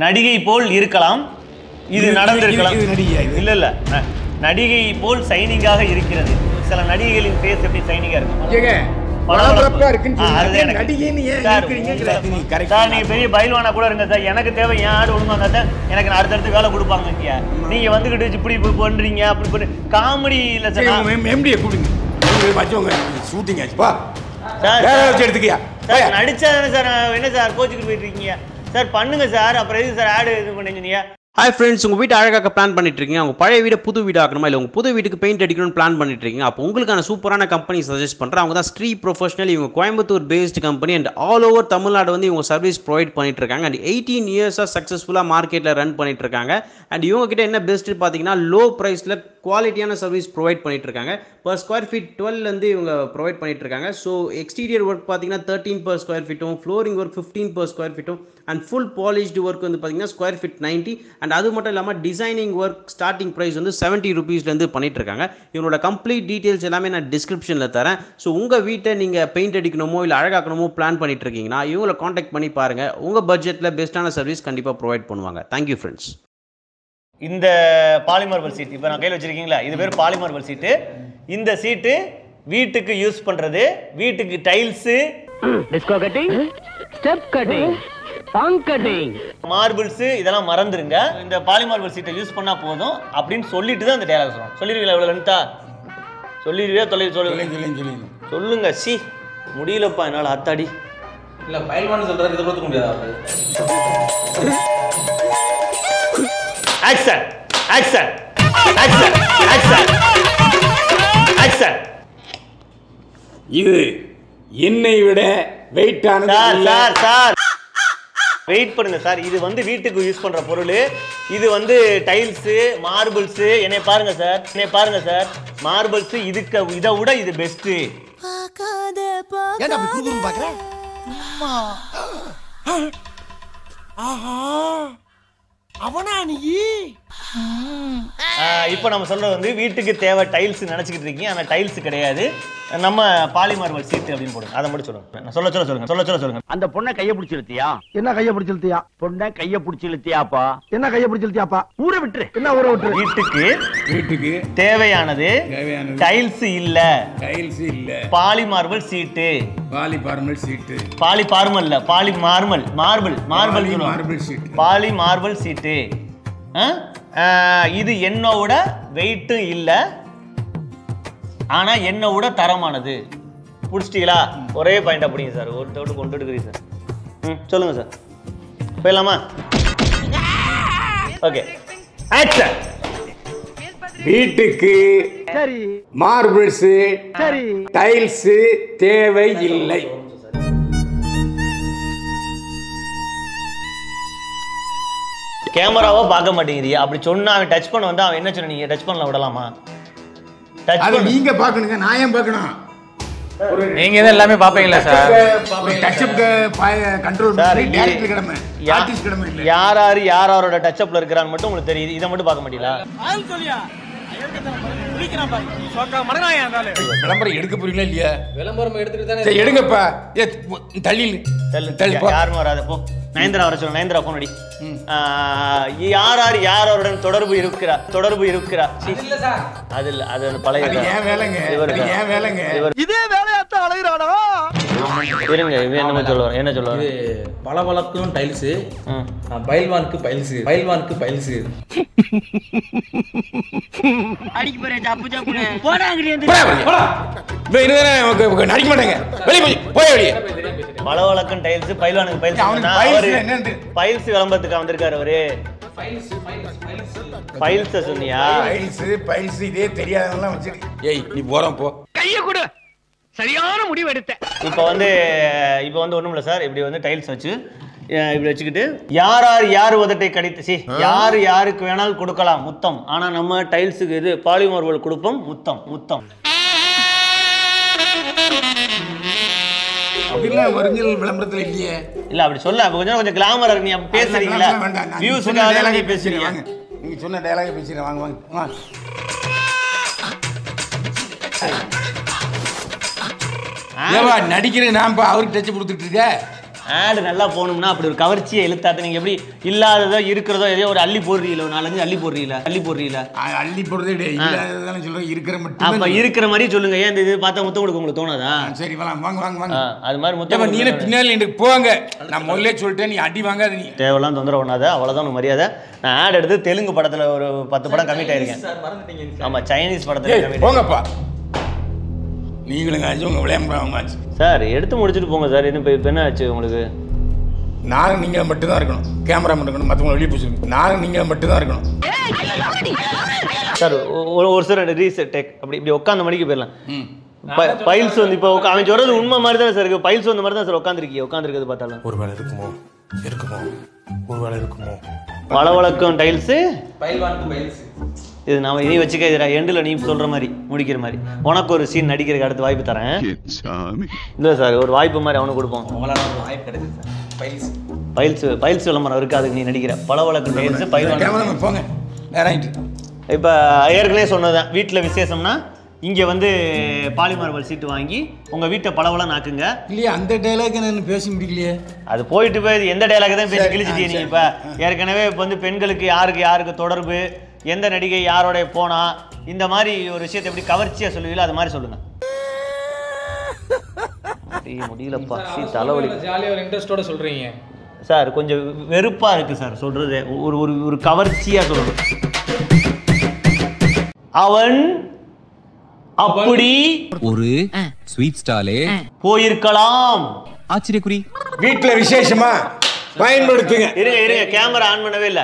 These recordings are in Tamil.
நடிகை போல் இருக்கலாம் இது இது- நடந்திருக்கலாம் இது- இது நடிகையா இது? இல்ல இல்ல ந- நடிகை போல் சைனிங்காக இருக்கிறது சில நடிகைகளின் ஃபேஸ் எப்படி சைனிங்கா இருக்கும் ஏங்க பளபளப்பு. பளபளப்பா இருக்குன்னு ஆ, அதுதான் சொன்னீங்க. எனக்கு. நடிகைன்னு ஏன் சார், இருக்கிறீங்கங்கிற உங்க- நீ correct சார் தான். நீங்க பெரிய பயில்வானா கூட இருங்க சார் எனக்கு தேவை என் ஆடு ஒழுங்கா இருந்தா தான் எனக்கு நான் அடுத்தடுத்து வேலை கொடுப்பாங்க இங்க நீங்க வந்துகிட்டு இப்படி இப்படி பண்றீங்க அப்படி பண்ணி காமெடி இல்ல சரி சார் உங்க எம்டியை கூடுங்க உங்களுக்கு வச்சவங்க ஷூட்டிங் ஆச்சு பா சார், வேற சார். வச்சு எடுத்துக்கியா சார் நடிச்சா தானே சார் என்ன சார் கோச்சுக்கு போயிட்டு இருக்கீங்க சார் பண்ணுங்க சார் அப்புறம் எதுக்கு சார் ஆடு இது பண்ணீங்க ஹாய் ஃப்ரெண்ட்ஸ் உங்கள் வீட்டை அழகாக்க பிளான் பண்ணிட்டு இருக்கீங்க உங்கள் பழைய வீடை புது வீடு ஆக்கணுமா இல்லை உங்கள் புது வீட்டுக்கு பெயிண்ட் அடிக்கணும்னு பிளான் பண்ணிட்டு இருக்கீங்க அப்போ உங்களுக்கான சூப்பரான கம்பெனி சஜஸ்ட் பண்ணுறேன் அவங்க தான் ஸ்ரீ ப்ரொஃபஷனல் இவங்க Coimbatore based company and all over Tamil Nadu வந்து இவங்க சர்வீஸ் ப்ரொவைட் பண்ணிட்டு இருக்காங்க அண்ட் எயிட்டீன் இயர்ஸாக சக்ஸஸ்ஃபுல்லாக மார்க்கெட்டில் ரன் பண்ணிட்டு இருக்காங்க அண்ட் இவங்க கிட்ட என்ன பெஸ்ட்டு பார்த்தீங்கன்னா லோ ப்ரைஸில் குவாலிட்டியான சர்வீஸ் ப்ரொவைட் பண்ணிட்டு இருக்காங்க பர் ஸ்கொயர் ஃபீட் டுவெல்லேருந்து இவங்க ப்ரொவைட் பண்ணிட்டு இருக்காங்க ஸோ எக்ஸ்டீரியர் ஒர்க் பார்த்தீங்கன்னா தேர்ட்டீன் பர் ஸ்கொயர் ஃபீட்டும் flooring work fifteen per square ஃபீட்டும் அண்ட் ஃபுல் பாலிஷ்டு ஒர்க் வந்து பார்த்தீங்கன்னா ஸ்கொயர் ஃபீட் நைன்ட்டி அண்ட் அது மட்டும் இல்லாமல் டிசைனிங் ஒர்க் ஸ்டார்டிங் ப்ரைஸ் வந்து செவன்ட்டி ருபீஸ்லேருந்து பண்ணிட்டு இருக்காங்க இவங்களோட கம்ப்ளீட் டீட்டெயில்ஸ் எல்லாமே நான் டிஸ்கிரிப்ஷனில் தரேன் ஸோ உங்கள் வீட்டை நீங்கள் பெயிண்ட் அடிக்கணுமோ இல்லை அழகாக்கணுமோ பிளான் பண்ணிட்டு இருக்கீங்கன்னா இவங்களை காண்டாக்ட் பண்ணி பாருங்கள் உங்கள் பட்ஜெட்டில் பெஸ்ட்டான சர்வீஸ் கண்டிப்பாக ப்ரொவைட் பண்ணுவாங்க தேங்க்யூ ஃப்ரெண்ட்ஸ் இந்த பாலிமார்பல் சீட் இப்போ நான் கையில் வச்சிருக்கீங்களா இது பேர் பாலிமார்பல் சீட்டு இந்த சீட்டு வீட்டுக்கு யூஸ் பண்ணுறது வீட்டுக்கு tiles disco cutting step cutting song cutting marbles இதெல்லாம் மறந்துருங்க இந்த பாலிமார்பல் சீட்டை யூஸ் பண்ணால் போதும் அப்படின்னு சொல்லிட்டு தான் இந்த டேலாக் சொல்லணும் சொல்லிடுவீங்களா இவ்வளோ லென்த்தா சொல்லிடுவியா தொலை சொல்லு சொல்லுங்க சொல்லுங்க சொல்லுங்க சொல்லுங்க சி முடியலப்பா என்னால் அத்தாடி இல்ல பயில்வான் சொல்றாரு இதை கொடுக்க முடியாது அவரு action action action action action இது என்னை விட வெயிட்டானது சார் இல்ல. சார் சார் வெயிட் பண்ணுங்க சார் இது வந்து வீட்டுக்கு யூஸ் பண்ற பொருள் இது வந்து டைல்ஸு மார்பிள்ஸு என்னை பாருங்க சார் என்னை பாருங்க சார் மார்பிள்ஸ் இதுக்கு இதை விட இது பெஸ்ட்டு ஏன்டா அப்படி குறுகுறுன்னு பாக்குற அவனா நீ இப்போ நம்ம சொல்றது வந்து வீட்டுக்கு தேவை டைல்ஸ் நினச்சிக்கிட்டு இருக்கீங்க ஆனால் டைல்ஸ் கிடையாது நம்ம பாலிமார்பல் சீட்டு அப்படின்னு போடுங்க அதை மட்டும் சொல்லுங்க நான் சொல்ல சொல்ல சொல்லுங்க சொல்ல சொல்ல சொல்லுங்க அந்த பொண்ணை கைய பிடிச்சு இழுத்தியா என்ன கைய பிடிச்சு இழுத்தியா பொண்ணை கைய பிடிச்சு இழுத்தியாப்பா என்ன கைய பிடிச்சு இழுத்தியாப்பா ஊரை விட்டுரு என்ன ஊற விட்டுரு வீட்டுக்கு வீட்டுக்கு தேவையானது தேவையானது. டைல்ஸ் இல்ல டைல்ஸ் இல்ல poly marble sheet poly marble sheet poly marble இல்ல poly marble marble marble poly marble sheet poly marble sheet ஆ? ஆ, இது என்னோட வெயிட்டும் இல்லை ஆனா என்னோட தரமானது பிடிச்சிட்டீங்களா ஒரே பாயிண்ட் அப்படிங்க சார் ஒரு தோடு கொண்டு எடுக்கிறீங்க சார் ம் சொல்லுங்க சார் போயிடலாமா ஓகே ஆக்சன் வீட்டுக்கு சரி மார்பிள்ஸ் சரி டைல்ஸ் தேவை இல்லை கேமராவோ பார்க்க மாட்டேங்கிறீ அப்படி சொன்னா அவன் டச் பண்ண வந்தா அவன் என்ன சொன்ன நீங்க டச் பண்ணல விடலாமா டச் அது பண்ண நீங்க பாக்கணுங்க நான் ஏன் பார்க்கணும் நீங்க தான் எல்லாமே பாப்பீங்களா சார் டச்சப்க்கு கண்ட்ரோல் சார் பண்ணி இது- டேரக்டர் கடமை யா- ஆர்டிஸ்ட் கடமை இல்லை யார் யார் யார் யாரோட டச் அப்ல இருக்கிறான்னு மட்டும் உங்களுக்கு தெரியுது இதை மட்டும் பார்க்க மாட்டீங்களா விளம்பரம் எடுக்க போறீங்களா இல்லையா விளம்பரம் எடுத்துட்டு தானே சரி எடுங்கப்பா ஏ தள்ளி தள்ளி போ யாருமே வராத போ நயன்தரா வர சொல்லுங்க நயன்தரா போன் அடி ஆ, யார் யார் யார் யாருடன் தொடர்பு இருக்கிறா தொடர்பு இருக்கிறா சீ. அது இல்ல அது அந்த பழைய அது ஏன் வேலைங்க இவரு அது ஏன் வேலைங்க இவர் இதே வேலையாத்தான் அழகிறானா இருங்க இவன் என்னமோ சொல்லுவார் என்ன சொல்லுவார் இது பளபளக்கும் டைல்ஸ் ம். பயில்வானுக்கு பைல்ஸ் பயில்வானுக்கு பைல்ஸ் அடிக்க போறேன் ஜப்பு ஜப்புன்னு போடாங்கடி போடா வெளிய, போடா. இவன் இருந்தானே உனக்கு- உனக்கு நடிக்க மாட்டேங்க வெளியே போய் போய் வெளியே பளவழக்கம் டைல்ஸ் பைல்வானுக்கு பைல்ஸ் அவனுக்கு சொன்னா piles அவரு என்னன்னு? பைல்ஸ் விளம்பரத்துக்கு வந்திருக்காரு அவரு பைல்ஸ் சொன்னியா பைல்ஸ் பைல்ஸ் இதே தெரியாதவங்கலாம் வச்சிருக்கு ஏய் நீ போறோம் போ கைய கொடு சரியான முடிவு எடுத்த இப்போ வந்து இப்போ வந்து ஒண்ணும் இல்ல சார் இப்படி வந்து டைல்ஸ் வச்சு அஹ் இப்படி வச்சுக்கிட்டு யார் யார் யார் உதட்டை கடித்து சி யார் யாருக்கு வேணாலும் கொடுக்கலாம் முத்தம் ஆனா நம்ம டைல்ஸுக்கு இது பாலிமார்பல் கொடுப்போம் முத்தம் முத்தம் அப்படிலாம் ஒரிஜினல் விளம்பரத்துல இல்லையே இல்ல அப்படி சொல்ல அப்ப கொஞ்சம் கொஞ்சம் கிளாமர் இருக்கு நீ அப்படி பேசுறீங்களா வேண்டாம், வேண்டாம். நான் நீங்க சொன்ன வியூஸுக்காக dialogue நீ ஏ பேசுறீங்க, பேசுறீங்க வாங்க. நீங்க சொன்ன டயலாக பேசுறேன் வாங்க வாங்க வாங்க ஆ? ஏவா நடிக்கிறேன் நான் பா அவருக்கு டச் கொடுத்துட்டு இருக்க ஆடு நல்லா போகணும்னா அப்படி ஒரு கவர்ச்சியை இழுத்தாத்த நீங்க எப்படி இல்லாததோ இருக்கிறதோ எதையோ ஒரு அள்ளி போடுறீங்களோ ஒரு நாலஞ்சு அள்ளி போடுறீங்களா அள்ளி போடுறீங்களா அ- அள்ளி போடுறதே கிடையாது இல்லாததானே சொல்றேன் இருக்கிற அப்ப மட்டும் இருக்கிற மாதிரி சொல்லுங்க ஏன் இந்த இது பார்த்தா முத்தம் கொடுக்க உங்களுக்கு தோணாதா சரி வாங்க வாங்க வாங்க ஆ, வாங்க அது மாதிரி முத்தம் ஏப்பா, நீ என்ன கொடுக்க பின்னால எனக்கு போவாங்க நான் முதல்ல சொல்லிட்டேன் நீ அடி வாங்காத நீ தேவையெல்லாம் தொந்தரவு பண்ணாத அவ்வளோதான் உனக்கு மரியாதை நான் ஆட் எடுத்து தெலுங்கு படத்துல ஒரு பத்து படம் கமிட் ஆயிருக்கேன் சார் மறந்துட்டீங்க ஆமா சைனீஸ் படத்துல ஏய் commit போங்கப்பா நீங்களுங்க ஆச்சு உங்க விளையாடுறவங்க ஆச்சு சார் எடுத்து முடிச்சுட்டு போங்க சார் இன்னும் இப்போ இப்போ என்ன ஆச்சு உங்களுக்கு நானும் நீங்களும் மட்டும்தான் இருக்கணும் கேமராமேன் இருக்கணும் மற்றவங்க வெளியே போச்சு நானும் நீங்களும் மட்டும்தான் இருக்கணும் சார் ஒரு ஒரு சார் ரீசெட் டேக் அப்படி இப்படி உட்காந்த மணிக்கு போயிடலாம் ம் பைல்ஸ் வந்து இப்போ உக்கா- அவன் சொல்றது உண்மை மாதிரி தான் சார் இருக்கு பைல்ஸ் வந்த மாதிரி தான் சார் உட்காந்துருக்கீங்க உட்காந்துருக்கிறது பார்த்தாலும் ஒருவேளை இருக்குமோ இருக்குமோ ஒருவேளை இருக்குமோ வளவளக்கம் டைல்ஸு பயில்வானுக்கு பயில்ஸ் இது நான் இனி வச்சுக்க இது எண்டில் நீ சொல்ற மாதிரி முடிக்கிற மாதிரி உனக்கு ஒரு சீன் நடிக்கிறதுக்கு அடுத்து வாய்ப்பு தரேன் இல்லை சார் ஒரு வாய்ப்பு மாதிரி அவனுக்கு கொடுப்போம் உங்களால ஒரு வாய்ப்பு கிடைக்குது சார் பயில்ஸ் பைல்ஸ் பைல்ஸ் விளம்பரம் இருக்கு அதுக்கு நீ நடிக்கிற பளவளக்கம் டைல்ஸ் பைல் கேமராமேன் போங்க நேரம் ஆயிட்டு இப்போ ஏற்கனவே சொன்னதுதான் வீட்டில் விசேஷம்னா இங்கே வந்து பாலிமார்பல் சீட்டு வாங்கி உங்கள் வீட்டை பளவளம் ஆக்குங்க இல்லையே அந்த டைலாக் நான் பேச முடியலையே அது போயிட்டு போய் எந்த டைலாக் தான் பேசி சரி, கிழிச்சிட்டீங்க ஆ, நீங்கள் இப்போ ஏற்கனவே இப்போ வந்து பெண்களுக்கு யாருக்கு யாருக்கு தொடர்பு எந்த நடிகை யாரோட போனா இந்த மாதிரி ஒரு விஷயத்தை எப்படி கவர்ச்சியாக சொல்லுவீங்களோ அது மாதிரி சொல்லுங்க ஐயோ, முடியலப்பா சீ தலைவலி ஜாலியாக ஒரு இன்ட்ரெஸ்டோட சொல்றீங்க சார் கொஞ்சம் வெறுப்பா இருக்கு சார் சொல்றது ஒரு ஒரு ஒரு கவர்ச்சியா சொல்லணும் அவன் அப்படி ஒரு ஸ்வீட் ஸ்டாலே போயிருக்கலாம் ஆச்சரியக்குறி வீட்டில் விசேஷமா பயன்படுத்துங்க இருங்க இருங்க கேமரா ஆன் பண்ணவே இல்ல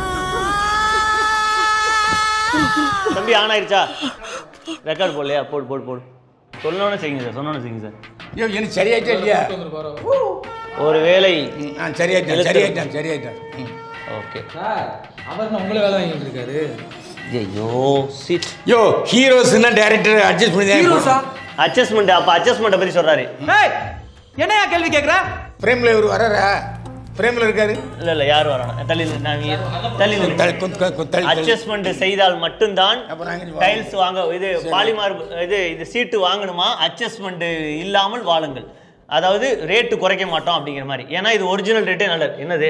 தம்பி ஆன் ஆயிருச்சா ரெக்கார்ட் போடலையா போடு போடு போடு சொன்னோன்னு செய்யுங்க சார் சொன்னோன்னு செய்யுங்க சார் ஐயோ எனக்கு சரியாயிட்டா இல்லையா ஒரு வேலை ம், ஆ சரியாயிட்டேன் சரியாயிட்டேன் சரியாயிட்டேன் ம். ஓகே சார் அவர் உங்களை வேலை வாங்கிட்டு இருக்காரு ஐயோ சீட் யோ ஹீரோஸ்னா டேரக்டர் அட்ஜஸ்ட் பண்ணி ஹீரோஸா தான் அட்ஜஸ்ட்மெண்ட் அப்ப அட்ஜஸ்ட்மெண்ட்டை பத்தி சொல்றாரு என்னையா கேள்வி கேட்குற ஃப்ரேமில் இவர் வராரா ஃப்ரேமில் இருக்காரு இல்ல இல்ல யார் வரணும் தள்ளி நில்லு, நான் இங்க- தள்ளி நில்லு. தள்ளி, கொஞ்சம் கொஞ்சம் தள்ளி, தள்ளி. அட்ஜஸ்ட்மெண்ட் செய்தால் மட்டும்தான் அப்ப நாங்க இங்க டைல்ஸ் வாங்க இது பாலிமார் இது இது சீட்டு வாங்கணுமா அட்ஜஸ்ட்மெண்ட் இல்லாமல் வாழுங்கள் அதாவது ரேட்டு குறைக்க மாட்டோம் அப்படிங்கிற மாதிரி ஏன்னா இது ஒரிஜினல் ரேட்டே நல்லது என்னது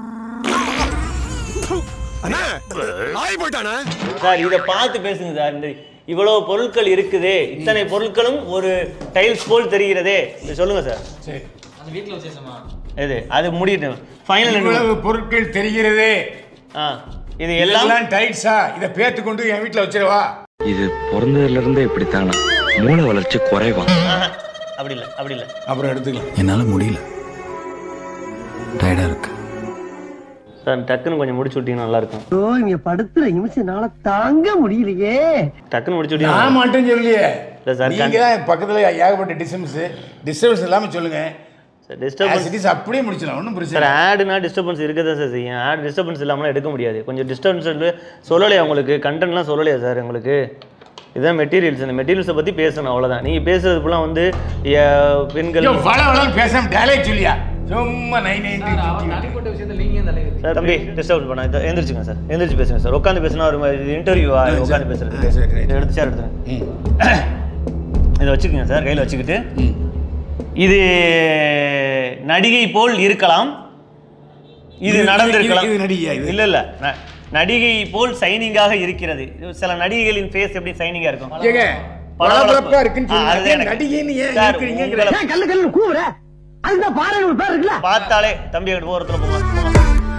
சார் இதை பார்த்து பேசுங்க சார் இந்த இவ்வளவு பொருட்கள் இருக்குது இத்தனை பொருட்களும் ஒரு டைல்ஸ் போல் தெரிகிறதே இது சொல்லுங்க சார் சரி அந்த வீட்டில் விசேஷமா இது அது முடியட்டும் ஃபைனல் இவ்வளவு பொருட்கள் தெரிகிறதே ஆ இது எல்லாம் எல்லாம் டைட்ஸா இதை பேத்து கொண்டு என் வீட்டில் வச்சிருவா இது பிறந்ததுல இருந்தே இப்படித்தானா மூளை வளர்ச்சி குறைவா ஆஹா, அப்படி இல்லை அப்படி இல்லை அப்புறம் எடுத்துக்கலாம் என்னால முடியல டயர்டா இருக்கு சார் டக்குன்னு கொஞ்சம் முடிச்சு விட்டீங்கன்னா நல்லா இருக்கும் ஓ இங்க படுத்துற நிமிஷம்னால தாங்க முடியலையே டக்குன்னு முடிச்சு நான் விட்டீங்கன்னா மட்டும் சொல்லலையே இல்ல சார், நீங்க தான் என் பக்கத்துல ஏகப்பட்ட டிஸ்டர்பன்ஸ் டிஸ்டர்பன்ஸ் இல்லாம சொல்லுங்க sir disturbance As it is அப்படியே முடிச்சிடலாம் ஒன்றும் பிரச்சனை சார் இல்லை. ஆடுனா டிஸ்டர்பன்ஸ் இருக்க தான் சார் செய்யும் ஆட் டிஸ்டர்பன்ஸ் இல்லாமலாம் எடுக்க முடியாது கொஞ்சம் டிஸ்டர்பன்ஸ் வந்து சொல்லலையா உங்களுக்கு கண்டென்ட்லாம் சொல்லலையா சார் உங்களுக்கு இதுதான் மெட்டீரியல்ஸ் இந்த மெட்டீரியல்ஸை பற்றி பேசணும் அவ்வளோதான் நீங்கள் பேசுறது ஃபுல்லாக வந்து எ, பெண்கள் ஐயோ, வள வளன்னு பேசாம டேலேஜ் சொல்லியா சும்மா நைன் நைன் சார் அவர் தனிப்பட்ட விஷயத்தில் நீங்கள் ஏன் தலைவர் சார் தம்பி டிஸ்டர்ப் பண்ண இதை எந்திரிச்சுங்க சார் எந்திரிச்சு பேசுங்க சார் உட்காந்து பேசினா ஒரு இன்டர்வியூவா சரி. உட்காந்து ஆ, பேசுறதுக்கு சரி, right. இதை எடுத்து சார் எடுத்துங்க இதை வச்சுக்கோங்க சார் கையில் வச்சுக்கிட்டு ம். இது நடிகை போல் இருக்கலாம் இது இது- நடந்திருக்கலாம் இது- இது நடிகையா இது? இல்ல இல்ல ந- நடிகை போல் சைனிங்காக இருக்கிறது இது சில நடிகைகளின் ஃபேஸ் எப்படி சைனிங்கா இருக்கும் ஏங்க பளபளப்பு. பளபளப்பா இருக்குன்னு ஆ, சொல்லுங்க அதுதான் எனக்கு- நடிகைன்னு ஏன் சார், இருக்கிறீங்க உங்களை ஏன் கல்லு கல்லு கூவுற அதுதான் பாறை ஒரு பேர் இருக்குல்ல பார்த்தாலே தம்பி அங்கிட்டு ஓரத்துல போங்க போங்க.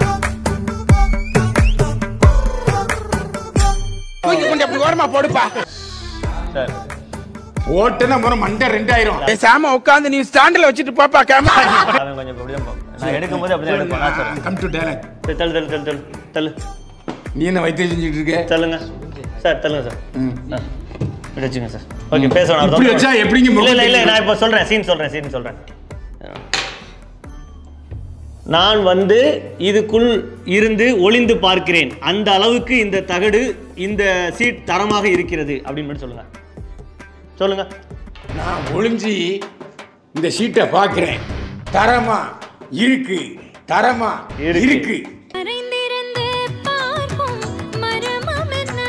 தூக்கி கொண்டு அப்படி ஓரமா போடுப்பா சார் ஓட்டுனா அப்புறம் மண்டை ரெண்டாயிரம் பேசாம உட்காந்து நீ ஸ்டாண்டில் வச்சுட்டு பாப்பா கேமரா அவன் கொஞ்சம் இப்படிதான் போ- நான் எடுக்கும்போது அப்படிதான் எடுப்பேன் நான் சொல்றேன் கம் டு டேலண்ட் சரி, தள்ளு தள்ளு தள்ளு தள்ளு தள்ளு நீ என்ன வைத்தியம் செஞ்சுட்டு இருக்க தள்ளுங்க சார் தள்ளுங்க சார் ம். ஆ, இப்படி வச்சுங்க சார் ஓகே பேசணும் அர்த்தம். இப்படி வச்சா எப்படிங்க இல்ல இல்ல இல்ல முகத்துக்கு? நான் இப்போ சொல்றேன் சீன் சொல்றேன் சீன் சொல்றேன் நான் வந்து இதுக்குள் இருந்து ஒளிந்து பார்க்கிறேன் அந்த அளவுக்கு இந்த தகடு இந்த சீட் தரமாக இருக்கிறது அப்படின்னு மட்டும் சொல்லுங்க சொல்லுங்க நான் ஒளிஞ்சி இந்த சீட்டை பார்க்கிறேன் தரமா இருக்கு தரமா இருக்கு. இருக்கு மறைந்திருந்து பார்க்கும் மர்மம் என்ன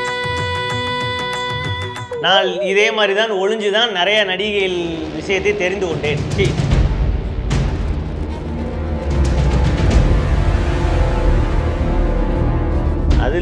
நான் இதே மாதிரி தான் ஒளிஞ்சு தான் நிறைய நடிகைகள் விஷயத்தை தெரிந்து கொண்டேன் சீ.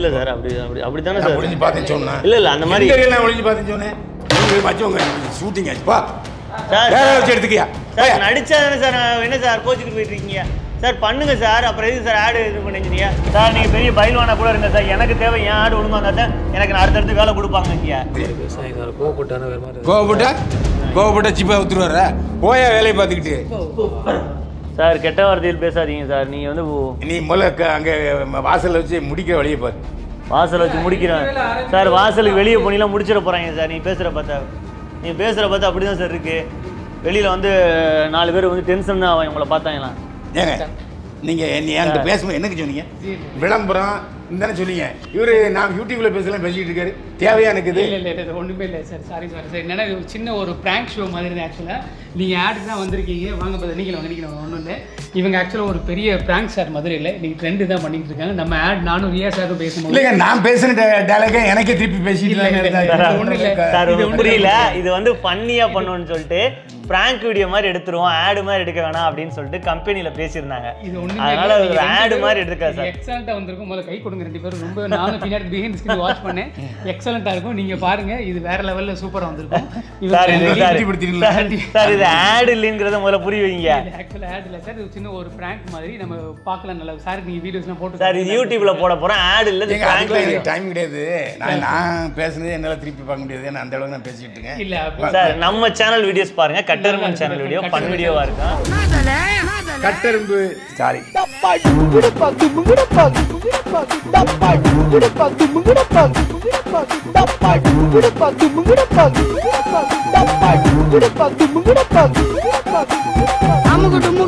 இல்ல சார் அப்படி அப்படி அப்படித்தானே நான் சார் ஒளிஞ்சு பார்த்தேன்னு சொன்னேன் இல்ல இல்ல அந்த மாதிரி எங்க நான் ஒளிஞ்சு பார்த்தேன்னு சொன்னேன் நீங்க மச்சவங்க ஷூட்டிங் ஆச்சுப்பா சார் வேற வச்சு எடுத்துக்கியா சார் நடிச்சா தானே சார் நான் என்ன சார் கோச்சுட்டு போயிட்டு இருக்கீங்க சார் பண்ணுங்க சார் அப்புறம் எதுக்கு சார் ஆடு இது பண்ணிக்கிறீங்க சார் நீங்க பெரிய பயில்வானா கூட இருங்க சார் எனக்கு தேவை என் ஆடு ஒழுங்கா இருந்தா தான் எனக்கு நான் அடுத்தடுத்து வேலை கொடுப்பாங்க இங்க கோவப்பட்டா கோவப்பட்டா சிப்பா ஊத்துருவாரா போயா வேலையை பார்த்துக்கிட்டு சார் கெட்ட வார்த்தையில் பேசாதீங்க சார் நீங்க வந்து ஓ- நீ முதல்ல க- அங்க வாசல்ல வச்சு முடிக்கிற வழியை பாரு வாசல் வச்சு முடிக்கிறேன் சார் வாசலுக்கு வெளியே போனீங்கன்னா முடிச்சிட போறாங்க சார் நீ பேசுற பார்த்தா நீ பேசுற பார்த்தா அப்படிதான் சார் இருக்கு வெளியில வந்து நாலு பேர் வந்து டென்ஷன் தான் ஆவாங்க உங்களை பார்த்தாங்களாம் ஏங்க நீங்க நீ என்கிட்ட பேசும்போது என்னக்கு சொன்னீங்க விளம்பரம் தானே சொன்னீங்க இவரு நான் யூடியூப்ல பேசலாம் பேசிட்டு இருக்காரு தேவையா எனக்கு இது இல்லை இல்லை இது ஒன்றுமே இல்லை சார் சாரி சார் சார் என்னன்னா இது ஒரு சின்ன ஒரு ப்ராங்க் ஷோ மாதிரி தான் ஆக்சுவலாக நீங்கள் ஆடுக்கு தான் வந்திருக்கீங்க வாங்க பதில் நீங்கள் வாங்க நீங்கள் ஒன்றும் இல்லை இவங்க ஆக்சுவலாக ஒரு பெரிய ப்ராங்க் சார் மதுரையில் நீங்கள் ட்ரெண்டு தான் பண்ணிட்டு இருக்காங்க நம்ம ஆட் நானும் ரியா சாரும் பேசும்போது இல்லைங்க நான் பேசுன டேலக எனக்கே திருப்பி பேசிட்டு இல்ல, இல்ல, தானே இல்ல, இருந்தாரு. இது ஒண்ணும் இல்ல. சார் இது உங்களுக்கு ஒண்ணும் புரியல இல்ல. இது வந்து ஃபன்னியா பண்ணணும்னு சொல்லிட்டு பிராங்க் வீடியோ மாதிரி எடுத்துருவோம் ஆடு மாதிரி எடுக்க வேணாம் அப்படின்னு சொல்லிட்டு கம்பெனில பேசியிருந்தாங்க இது ஒண்ணுமே அதனால இல்ல. ஒரு நீங்க ஆடு ரெண்டு மாதிரி பேரும் எடுத்துக்கா சார் எக்ஸலண்ட்டாக வந்திருக்கும் முதல்ல கை கொடுங்க ரெண்டு பேரும் ரொம்ப நானும் பின்னாடி பிஹைண்ட் ஸ்கிரீன் வாட்ச் பண்ணேன் எக்ஸலண்ட்டாக இருக்கும் நீங்கள் பாருங்க இது வேற லெவலில் சூப்பராக வந்திருக்கும் சார் இது சார் திருப்திப்படுத்திடலாம். சார், சார் இது ஆடு இல்லைங்கிறத முதல்ல புரிய வைங்க ஆக்சுவலாக ஆட் இல்லை சார் இது சின்ன ஒரு ப்ராங்க் மாதிரி நம்ம பார்க்கலாம் நல்லா சார் நீங்கள் வீடியோஸ்லாம் போட்டு சார் இது யூடியூப்ல போட போறேன் ஆடு இல்ல இது ஏங்க, prank அதுக்கெல்லாம் video. எனக்கு டைம் கிடையாது நான் நான் பேசுனது என்னால திருப்பி பார்க்க முடியாது ஏன்னா அந்த அளவுக்கு நான் பேசிட்டு இருக்கேன் இல்ல, அப்ப- சார் நம்ம சேனல் வீடியோஸ் பாருங்க கட்டர்மன் சேனல் வீடியோ பன் வீடியோவா இருக்கும் கட்டெரும்பு சாரி அமுகுடும்